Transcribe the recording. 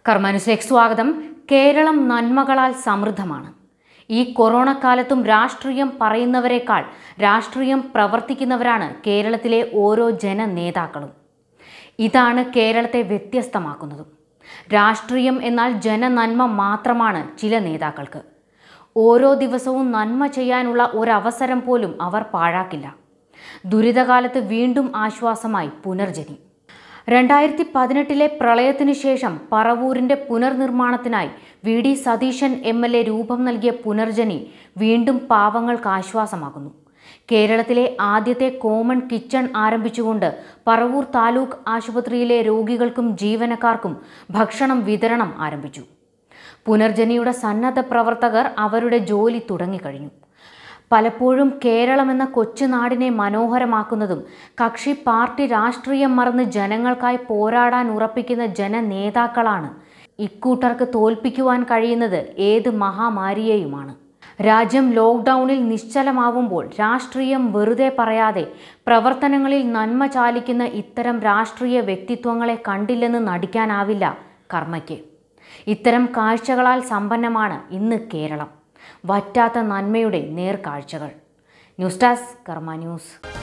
കർമാനുസിലേക്ക് സ്വാഗതം കേരളം നന്മകളാൽ സമൃദ്ധമാണ് ഈ കൊറോണ കാലത്തും രാഷ്ട്രീയം പറയുന്നവരെക്കാൾ രാഷ്ട്രീയം പ്രവർത്തിക്കുന്നവരാണ് കേരളത്തിലെ ഓരോ ജനനേതാക്കളും ഇതാണ് കേരളത്തെ വ്യത്യസ്തമാക്കുന്നതും രാഷ്ട്രീയം എന്നാൽ ജനനന്മ മാത്രമാണ് ചില നേതാക്കൾക്ക് ഓരോ ദിവസവും നന്മ ചെയ്യാനുള്ള ഒരവസരം പോലും അവർ പാഴാക്കില്ല ദുരിതകാലത്ത് വീണ്ടും ആശ്വാസമായി പുനർജനി രണ്ടായിരത്തി പതിനെട്ടിലെ പ്രളയത്തിനു ശേഷം പറവൂരിന്റെ പുനർനിർമ്മാണത്തിനായി V D Satheesan M L A രൂപം നൽകിയ പുനർജനി വീണ്ടും പാവങ്ങൾക്ക് ആശ്വാസമാകുന്നു കേരളത്തിലെ ആദ്യത്തെ കോമൺ കിച്ചൺ ആരംഭിച്ചുകൊണ്ട് പറവൂർ താലൂക്ക് ആശുപത്രിയിലെ രോഗികൾക്കും ജീവനക്കാർക്കും ഭക്ഷണം വിതരണം ആരംഭിച്ചു പുനർജനിയുടെ സന്നദ്ധ പ്രവർത്തകർ അവരുടെ ജോലി തുടങ്ങിക്കഴിഞ്ഞു പലപ്പോഴും കേരളം എന്ന കൊച്ചുനാടിനെ മനോഹരമാക്കുന്നതും കക്ഷി പാർട്ടി രാഷ്ട്രീയം മറന്ന് ജനങ്ങൾക്കായി പോരാടാൻ ഉറപ്പിക്കുന്ന ജനനേതാക്കളാണ് ഇക്കൂട്ടർക്ക് തോൽപ്പിക്കുവാൻ കഴിയുന്നത് ഏത് മഹാമാരിയെയുമാണ് രാജ്യം ലോക്ക്ഡൗണിൽ നിശ്ചലമാവുമ്പോൾ രാഷ്ട്രീയം വെറുതെ പറയാതെ പ്രവർത്തനങ്ങളിൽ നന്മ ചാലിക്കുന്ന ഇത്തരം രാഷ്ട്രീയ വ്യക്തിത്വങ്ങളെ കണ്ടില്ലെന്ന് നടിക്കാനാവില്ല കർമ്മയ്ക്ക് ഇത്തരം കാഴ്ചകളാൽ സമ്പന്നമാണ് ഇന്ന് കേരളം വറ്റാത്ത നന്മയുടെ നേർക്കാഴ്ചകൾ ന്യൂസ് ഡെസ്ക് കർമ്മ ന്യൂസ്